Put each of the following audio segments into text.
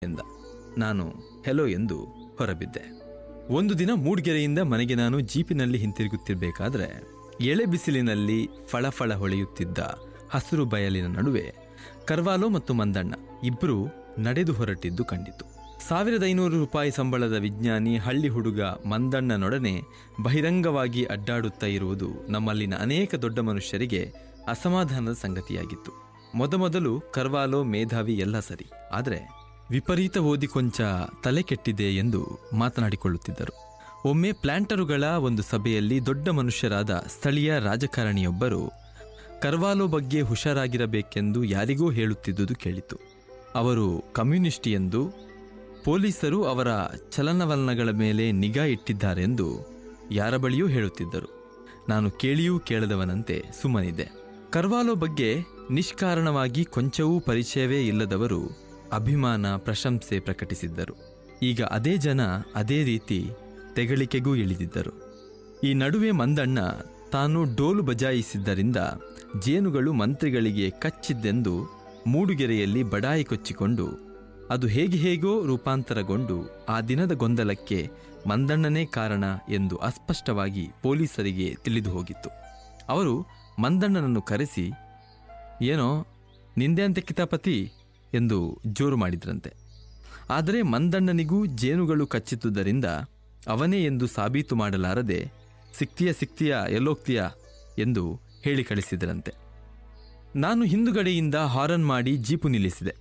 ಎಂದ ನಾನು ಹೆಲೋ ಎಂದು ಹೊರಬಿದ್ದೆ ಒಂದು ದಿನ ಮೂಡ್ಗೆರೆಯಿಂದ ಮನೆಗೆ ನಾನು ಜೀಪಿನಲ್ಲಿ ಹಿಂತಿರುಗುತ್ತಿರಬೇಕಾದ್ರೆ ಎಳೆ ಬಿಸಿಲಿನಲ್ಲಿ ಫಳಫಳ ಹೊಳೆಯುತ್ತಿದ್ದ ಹಸಿರು ಬಯಲಿನ ನಡುವೆ ಕರ್ವಾಲೋ ಮತ್ತು ಮಂದಣ್ಣ ಇಬ್ಬರು ನಡೆದು ಹೊರಟಿದ್ದು ಕಂಡಿತು ಸಾವಿರದ ಐನೂರು ರೂಪಾಯಿ ಸಂಬಳದ ವಿಜ್ಞಾನಿ ಹಳ್ಳಿ ಹುಡುಗ ಮಂದಣ್ಣನೊಡನೆ ಬಹಿರಂಗವಾಗಿ ಅಡ್ಡಾಡುತ್ತಾ ಇರುವುದು ನಮ್ಮಲ್ಲಿನ ಅನೇಕ ದೊಡ್ಡ ಮನುಷ್ಯರಿಗೆ ಅಸಮಾಧಾನದ ಸಂಗತಿಯಾಗಿತ್ತು ಮೊದಮೊದಲು ಕರ್ವಾಲೋ ಮೇಧಾವಿ ಎಲ್ಲ ಸರಿ ಆದರೆ ವಿಪರೀತ ಓದಿ ಕೊಂಚ ತಲೆ ಕೆಟ್ಟಿದೆ ಎಂದು ಮಾತನಾಡಿಕೊಳ್ಳುತ್ತಿದ್ದರು ಒಮ್ಮೆ ಪ್ಲಾಂಟರುಗಳ ಒಂದು ಸಭೆಯಲ್ಲಿ ದೊಡ್ಡ ಮನುಷ್ಯರಾದ ಸ್ಥಳೀಯ ರಾಜಕಾರಣಿಯೊಬ್ಬರು ಕರ್ವಾಲೋ ಬಗ್ಗೆ ಹುಷಾರಾಗಿರಬೇಕೆಂದು ಯಾರಿಗೋ ಹೇಳುತ್ತಿದ್ದುದು ಕೇಳಿತು ಅವರು ಕಮ್ಯುನಿಸ್ಟ್ ಎಂದು ಪೊಲೀಸರು ಅವರ ಚಲನವಲನಗಳ ಮೇಲೆ ನಿಗಾ ಇಟ್ಟಿದ್ದಾರೆಂದು ಯಾರ ಬಳಿಯೂ ಹೇಳುತ್ತಿದ್ದರು ನಾನು ಕೇಳಿಯೂ ಕೇಳದವನಂತೆ ಸುಮ್ಮನಿದ್ದೆ ಕರ್ವಾಲೋ ಬಗ್ಗೆ ನಿಷ್ಕಾರಣವಾಗಿ ಕೊಂಚವೂ ಪರಿಚಯವೇ ಇಲ್ಲದವರು ಅಭಿಮಾನ ಪ್ರಶಂಸೆ ಪ್ರಕಟಿಸಿದ್ದರು ಈಗ ಅದೇ ಜನ ಅದೇ ರೀತಿ ತೆಗಳಿಕೆಗೂ ಇಳಿದಿದ್ದರು ಈ ನಡುವೆ ಮಂದಣ್ಣ ತಾನು ಡೋಲು ಬಜಾಯಿಸಿದ್ದರಿಂದ ಜೇನುಗಳು ಮಂತ್ರಿಗಳಿಗೆ ಕಚ್ಚಿದ್ದೆಂದು ಮೂಡುಗೆರೆಯಲ್ಲಿ ಬಡಾಯಿ ಕೊಚ್ಚಿಕೊಂಡು ಅದು ಹೇಗೆ ಹೇಗೋ ರೂಪಾಂತರಗೊಂಡು ಆ ದಿನದ ಗೊಂದಲಕ್ಕೆ ಮಂದಣ್ಣನೇ ಕಾರಣ ಎಂದು ಅಸ್ಪಷ್ಟವಾಗಿ ಪೊಲೀಸರಿಗೆ ತಿಳಿದು ಹೋಗಿತ್ತು ಅವರು ಮಂದಣ್ಣನನ್ನು ಕರೆಸಿ ಏನೋ ನಿಂದೆ ಅಂತೆ ಕಿತಾಪತಿ ಎಂದು ಜೋರು ಮಾಡಿದ್ರಂತೆ ಆದರೆ ಮಂದಣ್ಣನಿಗೂ ಜೇನುಗಳು ಕಚ್ಚಿದ್ದುದರಿಂದ ಅವನೇ ಎಂದು ಸಾಬೀತು ಮಾಡಲಾರದೆ ಸಿಕ್ತೀಯ ಸಿಕ್ತೀಯ ಎಲ್ಲೋಗ್ತೀಯ ಎಂದು ಹೇಳಿ ಕಳಿಸಿದರಂತೆ ನಾನು ಹಿಂದುಗಡೆಯಿಂದ ಹಾರನ್ ಮಾಡಿ ಜೀಪು ನಿಲ್ಲಿಸಿದೆ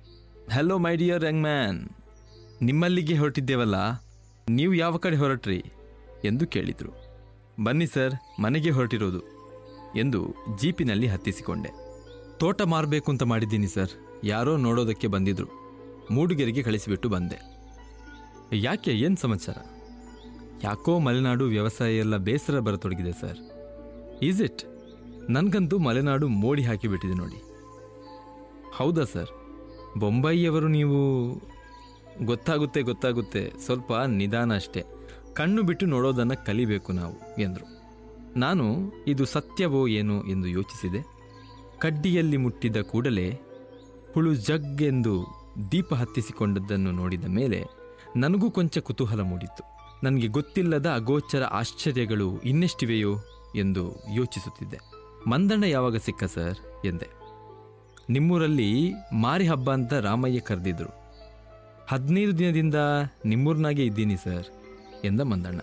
hello my dear young man ನಿಮ್ಮಲ್ಲಿಗೆ ಹೊರಟಿದ್ದೇವಲ್ಲ ನೀವು ಯಾವ ಕಡೆ ಹೊರಟ್ರಿ ಎಂದು ಕೇಳಿದರು ಬನ್ನಿ ಸರ್ ಮನೆಗೆ ಹೊರಟಿರೋದು ಎಂದು ಜೀಪಿನಲ್ಲಿ ಹತ್ತಿಸಿಕೊಂಡೆ ತೋಟ ಮಾರಬೇಕು ಅಂತ ಮಾಡಿದ್ದೀನಿ ಸರ್ ಯಾರೋ ನೋಡೋದಕ್ಕೆ ಬಂದಿದ್ರು ಮೂಡುಗೆರೆಗೆ ಕಳಿಸಿಬಿಟ್ಟು ಬಂದೆ ಯಾಕೆ ಏನು ಸಮಾಚಾರ ಯಾಕೋ ಮಲೆನಾಡು ವ್ಯವಸಾಯ ಎಲ್ಲ ಬೇಸರ ಬರತೊಡಗಿದೆ ಸರ್ ಈಸ್ ಇಟ್ ನನಗಂತೂ ಮಲೆನಾಡು ಮೋಡಿ ಹಾಕಿಬಿಟ್ಟಿದೆ ನೋಡಿ ಹೌದಾ ಸರ್ ಬೊಂಬಾಯಿಯವರು ನೀವು ಗೊತ್ತಾಗುತ್ತೆ ಗೊತ್ತಾಗುತ್ತೆ ಸ್ವಲ್ಪ ನಿಧಾನ ಅಷ್ಟೇ ಕಣ್ಣು ಬಿಟ್ಟು ನೋಡೋದನ್ನು ಕಲಿಬೇಕು ನಾವು ಎಂದರು ನಾನು ಇದು ಸತ್ಯವೋ ಏನೋ ಎಂದು ಯೋಚಿಸಿದೆ ಕಡ್ಡಿಯಲ್ಲಿ ಮುಟ್ಟಿದ ಕೂಡಲೇ ಹುಳು ಜಗ್ ಎಂದು ದೀಪ ಹತ್ತಿಸಿಕೊಂಡದ್ದನ್ನು ನೋಡಿದ ಮೇಲೆ ನನಗೂ ಕೊಂಚ ಕುತೂಹಲ ಮೂಡಿತ್ತು ನನಗೆ ಗೊತ್ತಿಲ್ಲದ ಅಗೋಚರ ಆಶ್ಚರ್ಯಗಳು ಇನ್ನೆಷ್ಟಿವೆಯೋ ಎಂದು ಯೋಚಿಸುತ್ತಿದ್ದೆ ಮಂದಣ್ಣ ಯಾವಾಗ ಸಿಕ್ಕ ಸರ್ ಎಂದೆ ನಿಮ್ಮೂರಲ್ಲಿ ಮಾರಿ ಹಬ್ಬ ಅಂತ ರಾಮಯ್ಯ ಕರೆದಿದ್ರು ಹದಿನೈದು ದಿನದಿಂದ ನಿಮ್ಮೂರ್ನಾಗೆ ಇದ್ದೀನಿ ಸರ್ ಎಂದ ಮಂದಣ್ಣ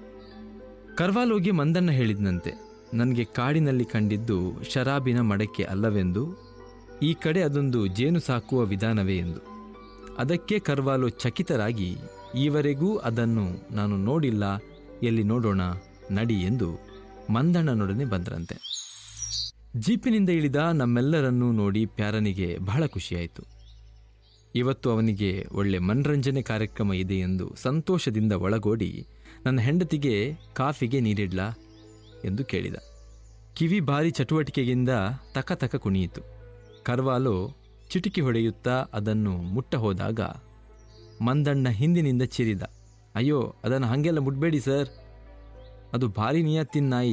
ಕರ್ವಾಲೋಗಿ ಮಂದಣ್ಣ ಹೇಳಿದ್ನಂತೆ ನನಗೆ ಕಾಡಿನಲ್ಲಿ ಕಂಡಿದ್ದು ಶರಾಬಿನ ಮಡಕೆ ಅಲ್ಲವೆಂದು ಈ ಕಡೆ ಅದೊಂದು ಜೇನು ಸಾಕುವ ವಿಧಾನವೇ ಎಂದು ಅದಕ್ಕೆ ಕರ್ವಾಲೋ ಚಕಿತರಾಗಿ ಈವರೆಗೂ ಅದನ್ನು ನಾನು ನೋಡಿಲ್ಲ ಎಲ್ಲಿ ನೋಡೋಣ ನಡಿ ಎಂದು ಮಂದಣ್ಣನೊಡನೆ ಬಂದರಂತೆ ಜೀಪಿನಿಂದ ಇಳಿದ ನಮ್ಮೆಲ್ಲರನ್ನೂ ನೋಡಿ ಪ್ಯಾರನಿಗೆ ಬಹಳ ಖುಷಿಯಾಯಿತು ಇವತ್ತು ಅವನಿಗೆ ಒಳ್ಳೆ ಮನರಂಜನೆ ಕಾರ್ಯಕ್ರಮ ಇದೆ ಎಂದು ಸಂತೋಷದಿಂದ ಒಳಗೋಡಿ ನನ್ನ ಹೆಂಡತಿಗೆ ಕಾಫಿಗೆ ನೀರಿಡ್ಲಾ ಎಂದು ಕೇಳಿದ ಕಿವಿ ಭಾರಿ ಚಟುವಟಿಕೆಯಿಂದ ತಕ ತಕ ಕುಣಿಯಿತು ಕರ್ವಾಲೋ ಚಿಟಿಕಿ ಹೊಡೆಯುತ್ತಾ ಅದನ್ನು ಮುಟ್ಟ ಹೋದಾಗ ಮಂದಣ್ಣ ಹಿಂದಿನಿಂದ ಚಿರಿದ ಅಯ್ಯೋ ಅದನ್ನು ಹಾಗೆಲ್ಲ ಮುಟ್ಬೇಡಿ ಸರ್ ಅದು ಭಾರಿ ನಿಯತ್ತಿನ ನಾಯಿ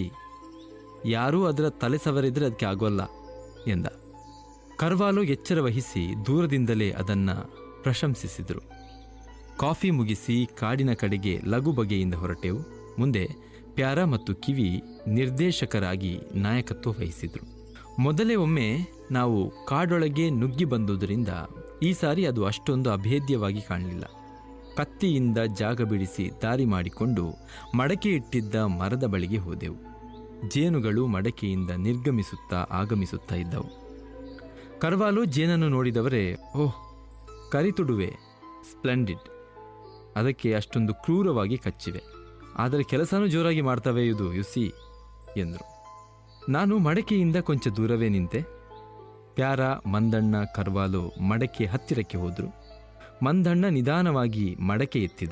ಯಾರೂ ಅದರ ತಲೆ ಸವರಿದ್ರೆ ಅದಕ್ಕೆ ಆಗೋಲ್ಲ ಎಂದ ಕರ್ವಾಲೋ ಎಚ್ಚರ ವಹಿಸಿ ದೂರದಿಂದಲೇ ಅದನ್ನು ಪ್ರಶಂಸಿಸಿದರು ಕಾಫಿ ಮುಗಿಸಿ ಕಾಡಿನ ಕಡೆಗೆ ಲಘು ಬಗೆಯಿಂದ ಹೊರಟೆವು ಮುಂದೆ ಪ್ಯಾರ ಮತ್ತು ಕಿವಿ ನಿರ್ದೇಶಕರಾಗಿ ನಾಯಕತ್ವ ವಹಿಸಿದರು ಮೊದಲೇ ಒಮ್ಮೆ ನಾವು ಕಾಡೊಳಗೆ ನುಗ್ಗಿ ಬಂದುದರಿಂದ ಈ ಸಾರಿ ಅದು ಅಷ್ಟೊಂದು ಅಭೇದ್ಯವಾಗಿ ಕಾಣಲಿಲ್ಲ ಕತ್ತಿಯಿಂದ ಜಾಗ ಬಿಡಿಸಿ ದಾರಿ ಮಾಡಿಕೊಂಡು ಮಡಕೆ ಇಟ್ಟಿದ್ದ ಮರದ ಬಳಿಗೆ ಹೋದೆವು ಜೇನುಗಳು ಮಡಕೆಯಿಂದ ನಿರ್ಗಮಿಸುತ್ತಾ ಆಗಮಿಸುತ್ತಾ ಇದ್ದವು ಕರ್ವಾಲು ಜೇನನ್ನು ನೋಡಿದವರೇ ಓಹ್ ಕರಿತುಡುವೆ ಸ್ಪ್ಲೆಂಡಿಡ್ ಅದಕ್ಕೆ ಅಷ್ಟೊಂದು ಕ್ರೂರವಾಗಿ ಕಚ್ಚಿವೆ ಆದರೆ ಕೆಲಸನೂ ಜೋರಾಗಿ ಮಾಡ್ತವೆ ಇದು ಯುಸಿ ಎಂದರು ನಾನು ಮಡಕೆಯಿಂದ ಕೊಂಚ ದೂರವೇ ನಿಂತೆ ಪ್ಯಾರ ಮಂದಣ್ಣ ಕರ್ವಾಲು ಮಡಕೆ ಹತ್ತಿರಕ್ಕೆ ಹೋದರು ಮಂದಣ್ಣ ನಿಧಾನವಾಗಿ ಮಡಕೆ ಎತ್ತಿದ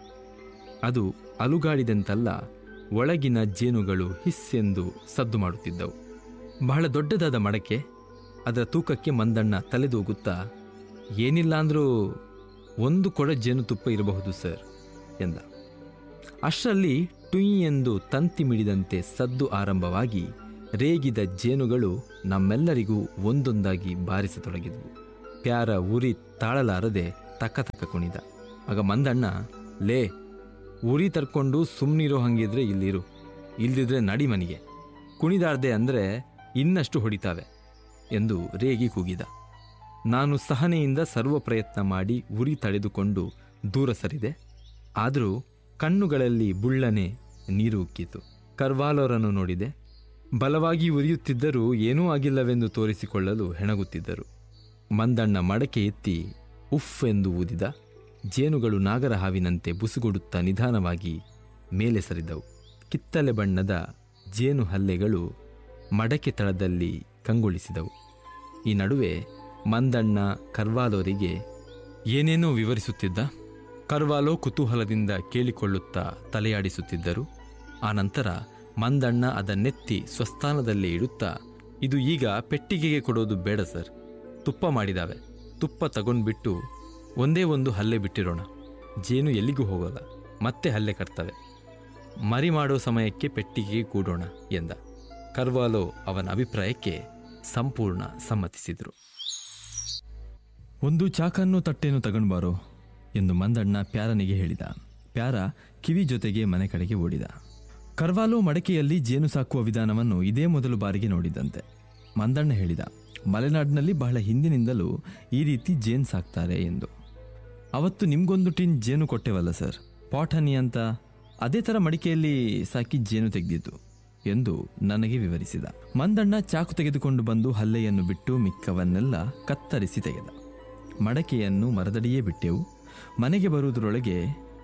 ಅದು ಅಲುಗಾಡಿದಂತಲ್ಲ ಒಳಗಿನ ಜೇನುಗಳು ಹಿಸ್ಸೆಂದು ಸದ್ದು ಮಾಡುತ್ತಿದ್ದವು ಬಹಳ ದೊಡ್ಡದಾದ ಮಡಕೆ ಅದರ ತೂಕಕ್ಕೆ ಮಂದಣ್ಣ ತಲೆದೂಗುತ್ತಾ ಏನಿಲ್ಲ ಅಂದರೂ ಒಂದು ಕೊಡ ಜೇನುತುಪ್ಪ ಇರಬಹುದು ಸರ್ ಎಂದ ಅಷ್ಟರಲ್ಲಿ ಟುಯ್ ಎಂದು ತಂತಿ ಮಿಡಿದಂತೆ ಸದ್ದು ಆರಂಭವಾಗಿ ರೇಗಿದ ಜೇನುಗಳು ನಮ್ಮೆಲ್ಲರಿಗೂ ಒಂದೊಂದಾಗಿ ಬಾರಿಸತೊಡಗಿದವು ಪ್ಯಾರ ಉರಿ ತಾಳಲಾರದೆ ತಕ್ಕ ತಕ್ಕ ಕುಣಿದ ಆಗ ಮಂದಣ್ಣ ಲೇ ಉರಿ ತರ್ಕೊಂಡು ಸುಮ್ಮನಿರೋ ಹಂಗಿದ್ರೆ ಇಲ್ಲಿರು ಇಲ್ದಿದ್ರೆ ನಡಿ ಮನೆಗೆ ಕುಣಿದಾಡ್ದೆ ಅಂದರೆ ಇನ್ನಷ್ಟು ಹೊಡಿತಾವೆ ಎಂದು ರೇಗಿ ಕೂಗಿದ ನಾನು ಸಹನೆಯಿಂದ ಸರ್ವ ಪ್ರಯತ್ನ ಮಾಡಿ ಉರಿ ತಡೆದುಕೊಂಡು ದೂರ ಸರಿದೆ ಆದರೂ ಕಣ್ಣುಗಳಲ್ಲಿ ಬುಳ್ಳನೆ ನೀರು ಉಕ್ಕಿತು ಕರ್ವಾಲೋರನ್ನು ನೋಡಿದೆ ಬಲವಾಗಿ ಉರಿಯುತ್ತಿದ್ದರೂ ಏನೂ ಆಗಿಲ್ಲವೆಂದು ತೋರಿಸಿಕೊಳ್ಳಲು ಹೆಣಗುತ್ತಿದ್ದರು ಮಂದಣ್ಣ ಮಡಕೆ ಎತ್ತಿ ಉಫ್ ಎಂದು ಊದಿದ ಜೇನುಗಳು ನಾಗರ ಹಾವಿನಂತೆ ಬುಸುಗುಡುತ್ತಾ ನಿಧಾನವಾಗಿ ಮೇಲೆ ಸರಿದವು ಕಿತ್ತಲೆ ಬಣ್ಣದ ಜೇನು ಹಲ್ಲೆಗಳು ಮಡಕೆ ತಳದಲ್ಲಿ ಕಂಗೊಳಿಸಿದವು ಈ ನಡುವೆ ಮಂದಣ್ಣ ಕರ್ವಾಲೋರಿಗೆ ಏನೇನೋ ವಿವರಿಸುತ್ತಿದ್ದ ಕರ್ವಾಲೋ ಕುತೂಹಲದಿಂದ ಕೇಳಿಕೊಳ್ಳುತ್ತಾ ತಲೆಯಾಡಿಸುತ್ತಿದ್ದರು ಆನಂತರ ಮಂದಣ್ಣ ಅದನ್ನೆತ್ತಿ ಸ್ವಸ್ಥಾನದಲ್ಲೇ ಇಡುತ್ತಾ ಇದು ಈಗ ಪೆಟ್ಟಿಗೆಗೆ ಕೊಡೋದು ಬೇಡ ಸರ್ ತುಪ್ಪ ಮಾಡಿದಾವೆ ತುಪ್ಪ ತಗೊಂಡ್ಬಿಟ್ಟು ಒಂದೇ ಒಂದು ಹಲ್ಲೆ ಬಿಟ್ಟಿರೋಣ ಜೇನು ಎಲ್ಲಿಗೂ ಹೋಗೋಲ್ಲ ಮತ್ತೆ ಹಲ್ಲೆ ಕಟ್ತವೆ ಮರಿ ಮಾಡೋ ಸಮಯಕ್ಕೆ ಪೆಟ್ಟಿಗೆಗೆ ಕೂಡೋಣ ಎಂದ ಕರ್ವಾಲೋ ಅವನ ಅಭಿಪ್ರಾಯಕ್ಕೆ ಸಂಪೂರ್ಣ ಸಮ್ಮತಿಸಿದರು ಒಂದು ಚಾಕನ್ನು ತಟ್ಟೆಯನ್ನು ತಗೊಂಡ್ಬಾರೋ ಎಂದು ಮಂದಣ್ಣ ಪ್ಯಾರನಿಗೆ ಹೇಳಿದ ಪ್ಯಾರ ಕಿವಿ ಜೊತೆಗೆ ಮನೆ ಕಡೆಗೆ ಓಡಿದ ಕರ್ವಾಲೋ ಮಡಕೆಯಲ್ಲಿ ಜೇನು ಸಾಕುವ ವಿಧಾನವನ್ನು ಇದೇ ಮೊದಲು ಬಾರಿಗೆ ನೋಡಿದಂತೆ ಮಂದಣ್ಣ ಹೇಳಿದ ಮಲೆನಾಡಿನಲ್ಲಿ ಬಹಳ ಹಿಂದಿನಿಂದಲೂ ಈ ರೀತಿ ಜೇನು ಸಾಕ್ತಾರೆ ಎಂದು ಅವತ್ತು ನಿಮ್ಗೊಂದು ಟಿನ್ ಜೇನು ಕೊಟ್ಟೆವಲ್ಲ ಸರ್ ಪಾಟ್ ಹನಿ ಅಂತ ಅದೇ ಥರ ಮಡಿಕೆಯಲ್ಲಿ ಸಾಕಿ ಜೇನು ತೆಗೆದಿತ್ತು ಎಂದು ನನಗೆ ವಿವರಿಸಿದ ಮಂದಣ್ಣ ಚಾಕು ತೆಗೆದುಕೊಂಡು ಬಂದು ಹಲ್ಲೆಯನ್ನು ಬಿಟ್ಟು ಮಿಕ್ಕವನ್ನೆಲ್ಲ ಕತ್ತರಿಸಿ ತೆಗೆದ ಮಡಕೆಯನ್ನು ಮರದಡಿಯೇ ಬಿಟ್ಟೆವು ಮನೆಗೆ ಬರುವುದರೊಳಗೆ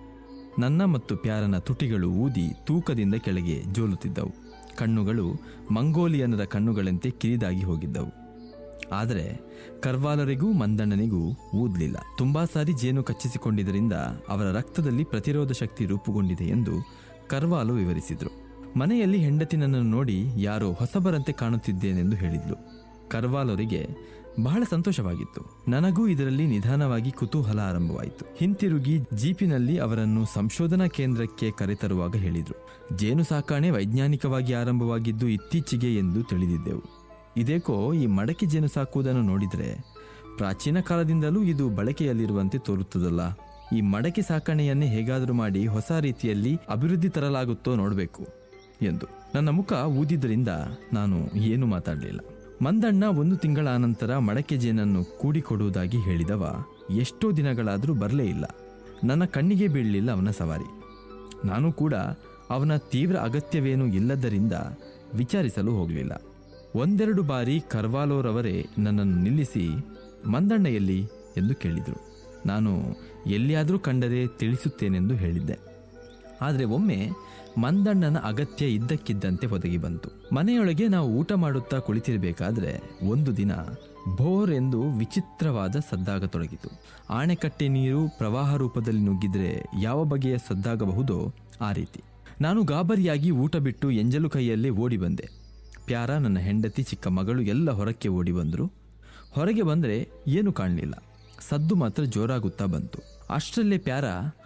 ನನ್ನ ಮತ್ತು ಪ್ಯಾರನ ತುಟಿಗಳು ಊದಿ ತೂಕದಿಂದ ಕೆಳಗೆ ಜೋಲುತ್ತಿದ್ದವು ಕಣ್ಣುಗಳು ಮಂಗೋಲಿಯನರ ಕಣ್ಣುಗಳಂತೆ ಕಿರಿದಾಗಿ ಹೋಗಿದ್ದವು ಆದರೆ ಕರ್ವಾಲರಿಗೂ ಮಂದಣ್ಣನಿಗೂ ಊದಲಿಲ್ಲ ತುಂಬಾ ಸಾರಿ ಜೇನು ಕಚ್ಚಿಸಿಕೊಂಡಿದ್ದರಿಂದ ಅವರ ರಕ್ತದಲ್ಲಿ ಪ್ರತಿರೋಧ ಶಕ್ತಿ ರೂಪುಗೊಂಡಿದೆ ಎಂದು ಕರ್ವಾಲು ವಿವರಿಸಿದರು ಮನೆಯಲ್ಲಿ ಹೆಂಡತಿ ನನ್ನನ್ನು ನೋಡಿ ಯಾರೋ ಹೊಸಬರಂತೆ ಕಾಣುತ್ತಿದ್ದೇನೆಂದು ಹೇಳಿದ್ಲು ಕರ್ವಾಲರಿಗೆ ಬಹಳ ಸಂತೋಷವಾಗಿತ್ತು ನನಗೂ ಇದರಲ್ಲಿ ನಿಧಾನವಾಗಿ ಕುತೂಹಲ ಆರಂಭವಾಯಿತು ಹಿಂತಿರುಗಿ ಜೀಪಿನಲ್ಲಿ ಅವರನ್ನು ಸಂಶೋಧನಾ ಕೇಂದ್ರಕ್ಕೆ ಕರೆತರುವಾಗ ಹೇಳಿದರು ಜೇನು ಸಾಕಾಣೆ ವೈಜ್ಞಾನಿಕವಾಗಿ ಆರಂಭವಾಗಿದ್ದು ಇತ್ತೀಚೆಗೆ ಎಂದು ತಿಳಿದಿದ್ದೆವು ಇದೇಕೋ ಈ ಮಡಕೆ ಜೇನು ಸಾಕುವುದನ್ನು ನೋಡಿದರೆ ಪ್ರಾಚೀನ ಕಾಲದಿಂದಲೂ ಇದು ಬಳಕೆಯಲ್ಲಿರುವಂತೆ ತೋರುತ್ತದಲ್ಲ ಈ ಮಡಕೆ ಸಾಕಣೆಯನ್ನೇ ಹೇಗಾದರೂ ಮಾಡಿ ಹೊಸ ರೀತಿಯಲ್ಲಿ ಅಭಿವೃದ್ಧಿ ತರಲಾಗುತ್ತೋ ನೋಡಬೇಕು ಎಂದು ನನ್ನ ಮುಖ ಊದಿದ್ದರಿಂದ ನಾನು ಏನು ಮಾತಾಡಲಿಲ್ಲ ಮಂದಣ್ಣ ಒಂದು ತಿಂಗಳ ಅನಂತರ ಮಡಕೆ ಜೇನನ್ನು ಕೂಡಿಕೊಡುವುದಾಗಿ ಹೇಳಿದವ ಎಷ್ಟೋ ದಿನಗಳಾದರೂ ಬರಲೇ ಇಲ್ಲ ನನ್ನ ಕಣ್ಣಿಗೆ ಬೀಳಲಿಲ್ಲ ಅವನ ಸವಾರಿ ನಾನು ಕೂಡ ಅವನ ತೀವ್ರ ಅಗತ್ಯವೇನೂ ಇಲ್ಲದ್ದರಿಂದ ವಿಚಾರಿಸಲು ಹೋಗಲಿಲ್ಲ ಒಂದೆರಡು ಬಾರಿ ಕರ್ವಾಲೋರವರೇ ನನ್ನನ್ನು ನಿಲ್ಲಿಸಿ ಮಂದಣ್ಣ ಎಲ್ಲಿ ಎಂದು ಕೇಳಿದರು ನಾನು ಎಲ್ಲಿಯಾದರೂ ಕಂಡರೆ ತಿಳಿಸುತ್ತೇನೆಂದು ಹೇಳಿದ್ದೆ ಆದರೆ ಒಮ್ಮೆ ಮಂದಣ್ಣನ ಅಗತ್ಯ ಇದ್ದಕ್ಕಿದ್ದಂತೆ ಒದಗಿ ಬಂತು ಮನೆಯೊಳಗೆ ನಾವು ಊಟ ಮಾಡುತ್ತಾ ಕುಳಿತಿರಬೇಕಾದ್ರೆ ಒಂದು ದಿನ ಭೋರ್ ಎಂದು ವಿಚಿತ್ರವಾದ ಸದ್ದಾಗತೊಡಗಿತು ಆಣೆಕಟ್ಟೆ ನೀರು ಪ್ರವಾಹ ರೂಪದಲ್ಲಿ ನುಗ್ಗಿದ್ರೆ ಯಾವ ಬಗೆಯ ಸದ್ದಾಗಬಹುದೋ ಆ ರೀತಿ ನಾನು ಗಾಬರಿಯಾಗಿ ಊಟ ಬಿಟ್ಟು ಎಂಜಲು ಕೈಯಲ್ಲೇ ಓಡಿ ಬಂದೆ ಪ್ಯಾರ ನನ್ನ ಹೆಂಡತಿ ಚಿಕ್ಕ ಮಗಳು ಎಲ್ಲ ಹೊರಕ್ಕೆ ಓಡಿ ಬಂದರು ಹೊರಗೆ ಬಂದರೆ ಏನು ಕಾಣಲಿಲ್ಲ ಸದ್ದು ಮಾತ್ರ ಜೋರಾಗುತ್ತಾ ಬಂತು ಅಷ್ಟರಲ್ಲೇ ಪ್ಯಾರ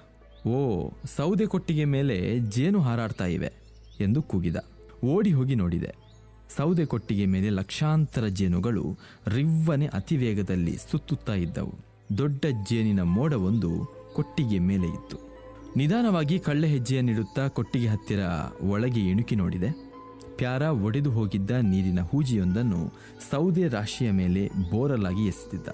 ಓ ಸೌದೆ ಕೊಟ್ಟಿಗೆ ಮೇಲೆ ಜೇನು ಹಾರಾಡ್ತಾ ಇವೆ ಎಂದು ಕೂಗಿದ ಓಡಿ ಹೋಗಿ ನೋಡಿದೆ ಸೌದೆ ಕೊಟ್ಟಿಗೆ ಮೇಲೆ ಲಕ್ಷಾಂತರ ಜೇನುಗಳು ರಿವ್ವನೆ ಅತಿ ವೇಗದಲ್ಲಿ ಸುತ್ತುತ್ತಾ ಇದ್ದವು ದೊಡ್ಡ ಜೇನಿನ ಮೋಡವೊಂದು ಕೊಟ್ಟಿಗೆ ಮೇಲೆ ಇತ್ತು ನಿಧಾನವಾಗಿ ಕಳ್ಳೆ ಹೆಜ್ಜೆಯನ್ನಿಡುತ್ತಾ ಕೊಟ್ಟಿಗೆ ಹತ್ತಿರ ಒಳಗೆ ಇಣುಕಿ ನೋಡಿದೆ ಪ್ಯಾರ ಒಡೆದು ಹೋಗಿದ್ದ ನೀರಿನ ಹೂಜಿಯೊಂದನ್ನು ಸೌದೆ ರಾಶಿಯ ಮೇಲೆ ಬೋರಲಾಗಿ ಎಸೆದಿದ್ದ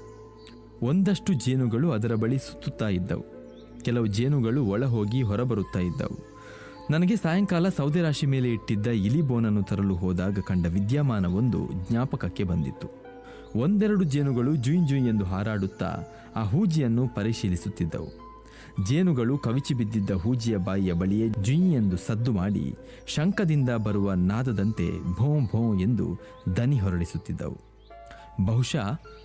ಒಂದಷ್ಟು ಜೇನುಗಳು ಅದರ ಬಳಿ ಸುತ್ತುತ್ತಾ ಇದ್ದವು ಕೆಲವು ಜೇನುಗಳು ಒಳ ಹೋಗಿ ಹೊರಬರುತ್ತಾ ಇದ್ದವು ನನಗೆ ಸಾಯಂಕಾಲ ಸೌದೆ ರಾಶಿ ಮೇಲೆ ಇಟ್ಟಿದ್ದ ಇಲಿ ಬೋನನ್ನು ತರಲು ಹೋದಾಗ ಕಂಡ ವಿದ್ಯಮಾನವೊಂದು ಜ್ಞಾಪಕಕ್ಕೆ ಬಂದಿತ್ತು ಒಂದೆರಡು ಜೇನುಗಳು ಜುಯ್ ಜುಯ್ ಎಂದು ಹಾರಾಡುತ್ತಾ ಆ ಹೂಜಿಯನ್ನು ಪರಿಶೀಲಿಸುತ್ತಿದ್ದವು ಜೇನುಗಳು ಕವಿಚಿ ಬಿದ್ದಿದ್ದ ಹೂಜಿಯ ಬಾಯಿಯ ಬಳಿಯೇ ಜುಯ್ ಎಂದು ಸದ್ದು ಮಾಡಿ ಶಂಕದಿಂದ ಬರುವ ನಾದದಂತೆ ಭೋಂ ಭೋಂ ಎಂದು ದನಿ ಹೊರಡಿಸುತ್ತಿದ್ದವು ಬಹುಶಃ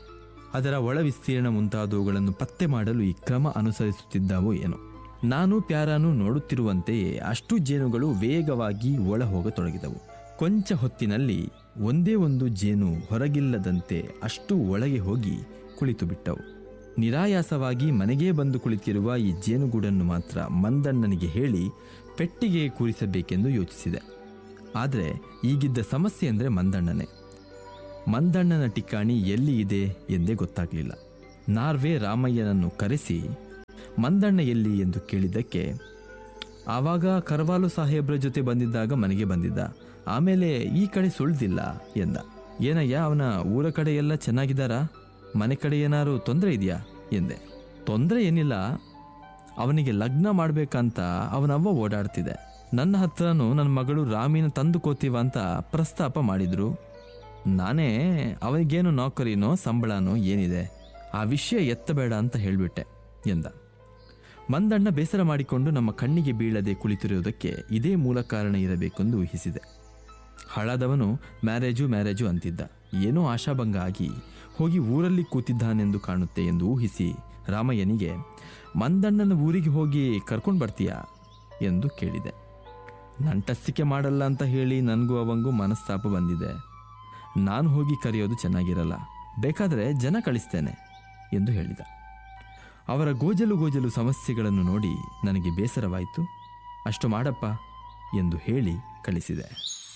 ಅದರ ಒಳ ವಿಸ್ತೀರ್ಣ ಮುಂತಾದವುಗಳನ್ನು ಪತ್ತೆ ಮಾಡಲು ಈ ಕ್ರಮ ಅನುಸರಿಸುತ್ತಿದ್ದಾವೋ ಏನೋ ನಾನು ಪ್ಯಾರಾನು ನೋಡುತ್ತಿರುವಂತೆಯೇ ಅಷ್ಟು ಜೇನುಗಳು ವೇಗವಾಗಿ ಒಳ ಹೋಗತೊಡಗಿದವು ಕೊಂಚ ಹೊತ್ತಿನಲ್ಲಿ ಒಂದೇ ಒಂದು ಜೇನು ಹೊರಗಿಲ್ಲದಂತೆ ಅಷ್ಟು ಒಳಗೆ ಹೋಗಿ ಕುಳಿತು ಬಿಟ್ಟವು ನಿರಾಯಾಸವಾಗಿ ಮನೆಗೇ ಬಂದು ಕುಳಿತಿರುವ ಈ ಜೇನುಗೂಡನ್ನು ಮಾತ್ರ ಮಂದಣ್ಣನಿಗೆ ಹೇಳಿ ಪೆಟ್ಟಿಗೆ ಕೂರಿಸಬೇಕೆಂದು ಯೋಚಿಸಿದೆ ಆದರೆ ಈಗಿದ್ದ ಸಮಸ್ಯೆ ಅಂದರೆ ಮಂದಣ್ಣನೇ ಮಂದಣ್ಣನ ಟಿಕ್ಕಾಣಿ ಎಲ್ಲಿ ಇದೆ ಎಂದೇ ಗೊತ್ತಾಗಲಿಲ್ಲ ನಾರ್ವೆ ರಾಮಯ್ಯನನ್ನು ಕರೆಸಿ ಮಂದಣ್ಣ ಎಲ್ಲಿ ಎಂದು ಕೇಳಿದ್ದಕ್ಕೆ ಆವಾಗ ಕರವಾಲು ಸಾಹೇಬ್ರ ಜೊತೆ ಬಂದಿದ್ದಾಗ ಮನೆಗೆ ಬಂದಿದ್ದ ಆಮೇಲೆ ಈ ಕಡೆ ಸುಳ್ದಿಲ್ಲ ಎಂದ ಏನಯ್ಯ ಅವನ ಊರ ಕಡೆ ಎಲ್ಲ ಚೆನ್ನಾಗಿದ್ದಾರಾ ಮನೆ ಕಡೆ ಏನಾರು ತೊಂದರೆ ಇದೆಯಾ ಎಂದೆ ತೊಂದರೆ ಏನಿಲ್ಲ ಅವನಿಗೆ ಲಗ್ನ ಮಾಡ್ಬೇಕಂತ ಅವನವ್ವ ಓಡಾಡ್ತಿದೆ ನನ್ನ ಹತ್ರನೂ ನನ್ನ ಮಗಳು ರಾಮಿನ ತಂದುಕೋತೀವ ಅಂತ ಪ್ರಸ್ತಾಪ ಮಾಡಿದ್ರು ನಾನೇ ಅವನಿಗೇನು ನೌಕರಿನೋ ಸಂಬಳನೋ ಏನಿದೆ ಆ ವಿಷಯ ಎತ್ತಬೇಡ ಅಂತ ಹೇಳಿಬಿಟ್ಟೆ ಎಂದ ಮಂದಣ್ಣ ಬೇಸರ ಮಾಡಿಕೊಂಡು ನಮ್ಮ ಕಣ್ಣಿಗೆ ಬೀಳದೆ ಕುಳಿತಿರುವುದಕ್ಕೆ ಇದೇ ಮೂಲ ಕಾರಣ ಇರಬೇಕೆಂದು ಊಹಿಸಿದೆ ಹಳದವನು ಮ್ಯಾರೇಜು ಮ್ಯಾರೇಜು ಅಂತಿದ್ದ ಏನೋ ಆಶಾಭಂಗ ಆಗಿ ಹೋಗಿ ಊರಲ್ಲಿ ಕೂತಿದ್ದಾನೆಂದು ಕಾಣುತ್ತೆ ಎಂದು ಊಹಿಸಿ ರಾಮಯ್ಯನಿಗೆ ಮಂದಣ್ಣನ ಊರಿಗೆ ಹೋಗಿ ಕರ್ಕೊಂಡು ಬರ್ತೀಯಾ ಎಂದು ಕೇಳಿದೆ ನಂಟಸ್ತಿಕೆ ಮಾಡಲ್ಲ ಅಂತ ಹೇಳಿ ನನಗೂ ಅವಂಗೂ ಮನಸ್ತಾಪ ಬಂದಿದೆ ನಾನು ಹೋಗಿ ಕರೆಯೋದು ಚೆನ್ನಾಗಿರಲ್ಲ ಬೇಕಾದರೆ ಜನ ಕಳಿಸ್ತೇನೆ ಎಂದು ಹೇಳಿದ ಅವರ ಗೋಜಲು ಗೋಜಲು ಸಮಸ್ಯೆಗಳನ್ನು ನೋಡಿ ನನಗೆ ಬೇಸರವಾಯಿತು ಅಷ್ಟು ಮಾಡಪ್ಪ ಎಂದು ಹೇಳಿ ಕಳಿಸಿದೆ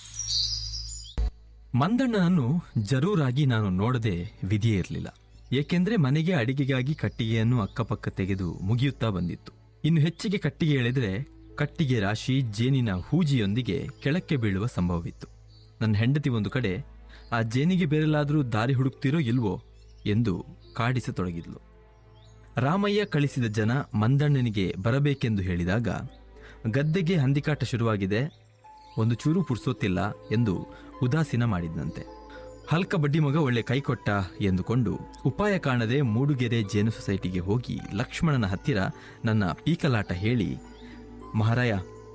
ಮಂದಣ್ಣನನ್ನು ಜರೂರಾಗಿ ನಾನು ನೋಡದೆ ವಿಧಿಯೇ ಇರಲಿಲ್ಲ ಏಕೆಂದ್ರೆ ಮನೆಗೆ ಅಡಿಗೆಗಾಗಿ ಕಟ್ಟಿಗೆಯನ್ನು ಅಕ್ಕಪಕ್ಕ ತೆಗೆದು ಮುಗಿಯುತ್ತಾ ಬಂದಿತ್ತು ಇನ್ನು ಹೆಚ್ಚಿಗೆ ಕಟ್ಟಿಗೆ ಎಳೆದ್ರೆ ಕಟ್ಟಿಗೆ ರಾಶಿ ಜೇನಿನ ಹೂಜಿಯೊಂದಿಗೆ ಕೆಳಕ್ಕೆ ಬೀಳುವ ಸಂಭವವಿತ್ತು ನನ್ನ ಹೆಂಡತಿ ಒಂದು ಕಡೆ ಆ ಜೇನಿಗೆ ಬೇರೆಲ್ಲಾದರೂ ದಾರಿ ಹುಡುಕ್ತಿರೋ ಇಲ್ವೋ ಎಂದು ಕಾಡಿಸತೊಡಗಿದ್ಲು ರಾಮಯ್ಯ ಕಳಿಸಿದ ಜನ ಮಂದಣ್ಣನಿಗೆ ಬರಬೇಕೆಂದು ಹೇಳಿದಾಗ ಗದ್ದೆಗೆ ಹಂದಿಕಾಟ ಶುರುವಾಗಿದೆ ಒಂದು ಚೂರು ಪುರ್ಸೋತಿಲ್ಲ ಎಂದು ಉದಾಸೀನ ಮಾಡಿದ್ನಂತೆ ಹಲ್ಕ ಬಡ್ಡಿ ಮಗ ಒಳ್ಳೆ ಕೈಕೊಟ್ಟ ಎಂದುಕೊಂಡು ಉಪಾಯ ಕಾಣದೆ ಮೂಡುಗೆರೆ ಜೇನು ಸೊಸೈಟಿಗೆ ಹೋಗಿ ಲಕ್ಷ್ಮಣನ ಹತ್ತಿರ ನನ್ನ ಪೀಕಲಾಟ ಹೇಳಿ ಮಹಾರಾಯ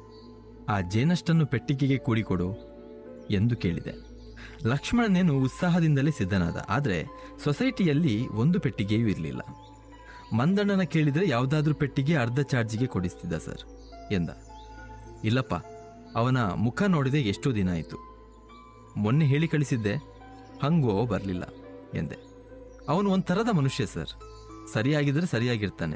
ಆ ಜೇನಷ್ಟನ್ನು ಪೆಟ್ಟಿಗೆಗೆ ಕೂಡಿಕೊಡು ಎಂದು ಕೇಳಿದೆ ಲಕ್ಷ್ಮಣನೇನು ಉತ್ಸಾಹದಿಂದಲೇ ಸಿದ್ಧನಾದ ಆದರೆ ಸೊಸೈಟಿಯಲ್ಲಿ ಒಂದು ಪೆಟ್ಟಿಗೆಯೂ ಇರಲಿಲ್ಲ ಮಂದಣ್ಣನ ಕೇಳಿದರೆ ಯಾವುದಾದ್ರೂ ಪೆಟ್ಟಿಗೆ ಅರ್ಧ ಚಾರ್ಜಿಗೆ ಕೊಡಿಸ್ತಿದ್ದ ಸರ್ ಎಂದ ಇಲ್ಲಪ್ಪ ಅವನ ಮುಖ ನೋಡಿದೆ ಎಷ್ಟೋ ದಿನ ಆಯಿತು ಮೊನ್ನೆ ಹೇಳಿ ಕಳಿಸಿದ್ದೆ ಹಂಗೂ ಅವ ಬರಲಿಲ್ಲ ಎಂದೆ ಅವನು ಒಂಥರದ ಮನುಷ್ಯ ಸರ್ ಸರಿಯಾಗಿದ್ರೆ ಸರಿಯಾಗಿರ್ತಾನೆ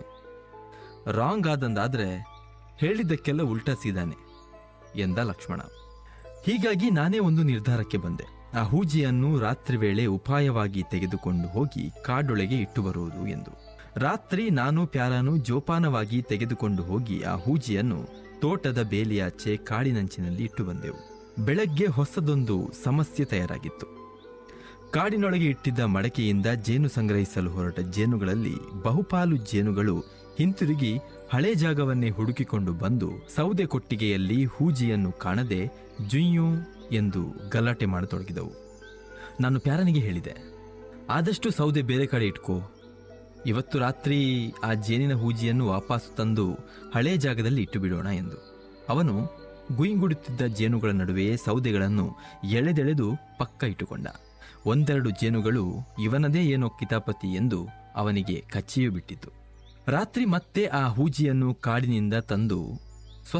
ರಾಂಗ್ ಆದಂದಾದ್ರೆ ಹೇಳಿದ್ದಕ್ಕೆಲ್ಲ ಉಲ್ಟಾ ಸೀದಾನೆ ಎಂದ ಲಕ್ಷ್ಮಣ ಹೀಗಾಗಿ ನಾನೇ ಒಂದು ನಿರ್ಧಾರಕ್ಕೆ ಬಂದೆ ಆ ಹೂಜಿಯನ್ನು ರಾತ್ರಿ ವೇಳೆ ಉಪಾಯವಾಗಿ ತೆಗೆದುಕೊಂಡು ಹೋಗಿ ಕಾಡೊಳಗೆ ಇಟ್ಟು ಬರುವುದು ಎಂದು ರಾತ್ರಿ ನಾನು ಪ್ಯಾರಾನು ಜೋಪಾನವಾಗಿ ತೆಗೆದುಕೊಂಡು ಹೋಗಿ ಆ ಹೂಜಿಯನ್ನು ತೋಟದ ಬೇಲಿಯಾಚೆ ಕಾಡಿನಂಚಿನಲ್ಲಿ ಇಟ್ಟು ಬಂದೆವು ಬೆಳಗ್ಗೆ ಹೊಸದೊಂದು ಸಮಸ್ಯೆ ತಯಾರಾಗಿತ್ತು ಕಾಡಿನೊಳಗೆ ಇಟ್ಟಿದ್ದ ಮಡಕೆಯಿಂದ ಜೇನು ಸಂಗ್ರಹಿಸಲು ಹೊರಟ ಜೇನುಗಳಲ್ಲಿ ಬಹುಪಾಲು ಜೇನುಗಳು ಹಿಂತಿರುಗಿ ಹಳೆ ಜಾಗವನ್ನೇ ಹುಡುಕಿಕೊಂಡು ಬಂದು ಸೌದೆ ಕೊಟ್ಟಿಗೆಯಲ್ಲಿ ಹೂಜಿಯನ್ನು ಕಾಣದೆ ಜುಯ್ಯು ಎಂದು ಗಲಾಟೆ ಮಾಡತೊಡಗಿದವು ನಾನು ಪ್ಯಾರನಿಗೆ ಹೇಳಿದೆ ಆದಷ್ಟು ಸೌದೆ ಬೇರೆ ಕಡೆ ಇಟ್ಕೋ ಇವತ್ತು ರಾತ್ರಿ ಆ ಜೇನಿನ ಹೂಜಿಯನ್ನು ವಾಪಸ್ ತಂದು ಹಳೆ ಜಾಗದಲ್ಲಿ ಇಟ್ಟು ಬಿಡೋಣ ಎಂದು ಅವನು ಗುಯಿಂಗುಡುತ್ತಿದ್ದ ಜೇನುಗಳ ನಡುವೆ ಸೌದೆಗಳನ್ನು ಎಳೆದೆಳೆದು ಪಕ್ಕ ಇಟ್ಟುಕೊಂಡ ಒಂದೆರಡು ಜೇನುಗಳು ಇವನದೇ ಏನೋ ಕಿತಾಪತಿ ಎಂದು ಅವನಿಗೆ ಕಚ್ಚಿಯೂ ಬಿಟ್ಟಿತು ರಾತ್ರಿ ಮತ್ತೆ ಆ ಹೂಜಿಯನ್ನು ಕಾಡಿನಿಂದ ತಂದು